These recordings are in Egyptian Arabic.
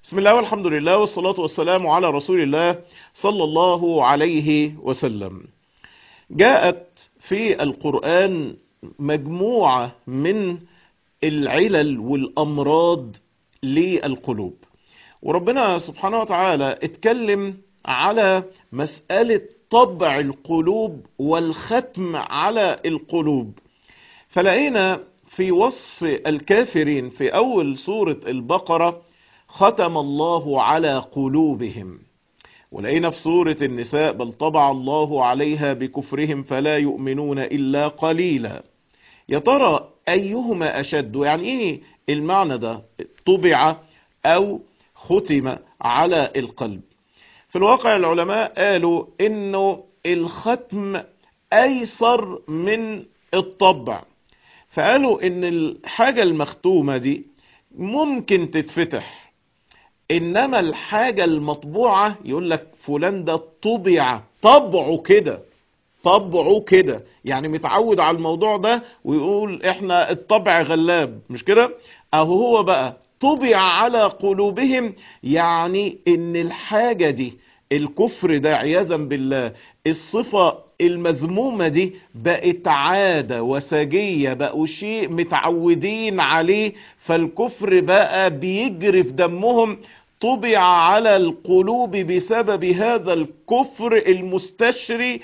بسم الله والحمد لله والصلاة والسلام على رسول الله صلى الله عليه وسلم جاءت في القرآن مجموعة من العلل والأمراض للقلوب وربنا سبحانه وتعالى اتكلم على مسألة طبع القلوب والختم على القلوب فلقينا في وصف الكافرين في أول سورة البقرة ختم الله على قلوبهم ولقينا في سورة النساء بل طبع الله عليها بكفرهم فلا يؤمنون إلا قليلا يا ترى أيهما أشد يعني إيه المعنى ده طبع أو ختم على القلب في الواقع العلماء قالوا إنه الختم أيسر من الطبع فقالوا إن الحاجة المختومة دي ممكن تتفتح انما الحاجة المطبوعة يقول لك فلان ده طبع طبعه كده طبعه كده يعني متعود على الموضوع ده ويقول احنا الطبع غلاب مش كده اهو هو بقى طبع على قلوبهم يعني ان الحاجة دي الكفر ده عياذا بالله الصفة المذمومة دي بقت عادة وسجية بقوا شيء متعودين عليه فالكفر بقى بيجري في دمهم طبع على القلوب بسبب هذا الكفر المستشري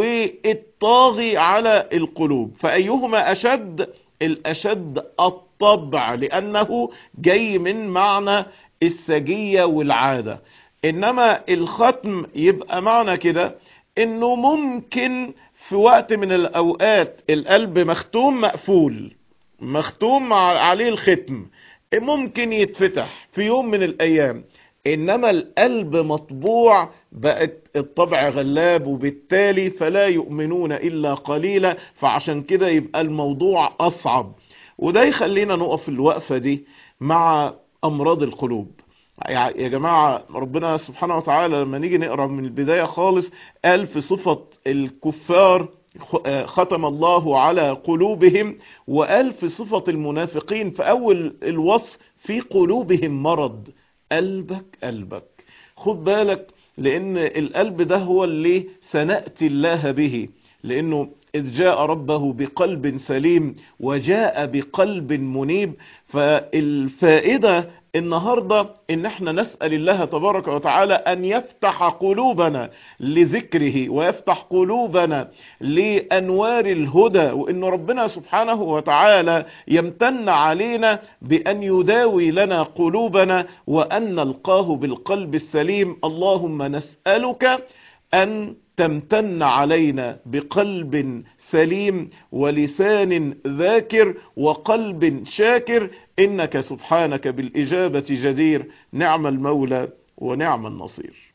والطاغي على القلوب فأيهما أشد الأشد الطبع لأنه جاي من معنى السجية والعادة إنما الختم يبقى معنى كده إنه ممكن في وقت من الأوقات القلب مختوم مقفول مختوم عليه الختم ممكن يتفتح في يوم من الأيام إنما القلب مطبوع بقت الطبع غلاب وبالتالي فلا يؤمنون إلا قليلا فعشان كده يبقى الموضوع أصعب وده يخلينا نقف الوقفة دي مع أمراض القلوب يا جماعة ربنا سبحانه وتعالى لما نيجي نقرأ من البداية خالص قال في صفة الكفار ختم الله على قلوبهم وقال في صفة المنافقين في أول الوصف في قلوبهم مرض قلبك قلبك خد بالك لأن القلب ده هو اللي سنأتي الله به لأنه إذ جاء ربه بقلب سليم وجاء بقلب منيب فالفائدة النهاردة ان احنا نسأل الله تبارك وتعالى ان يفتح قلوبنا لذكره ويفتح قلوبنا لانوار الهدى وان ربنا سبحانه وتعالى يمتن علينا بان يداوي لنا قلوبنا وان نلقاه بالقلب السليم اللهم نسألك ان تمتن علينا بقلب سليم ولسان ذاكر وقلب شاكر إنك سبحانك بالإجابة جدير نعم المولى ونعم النصير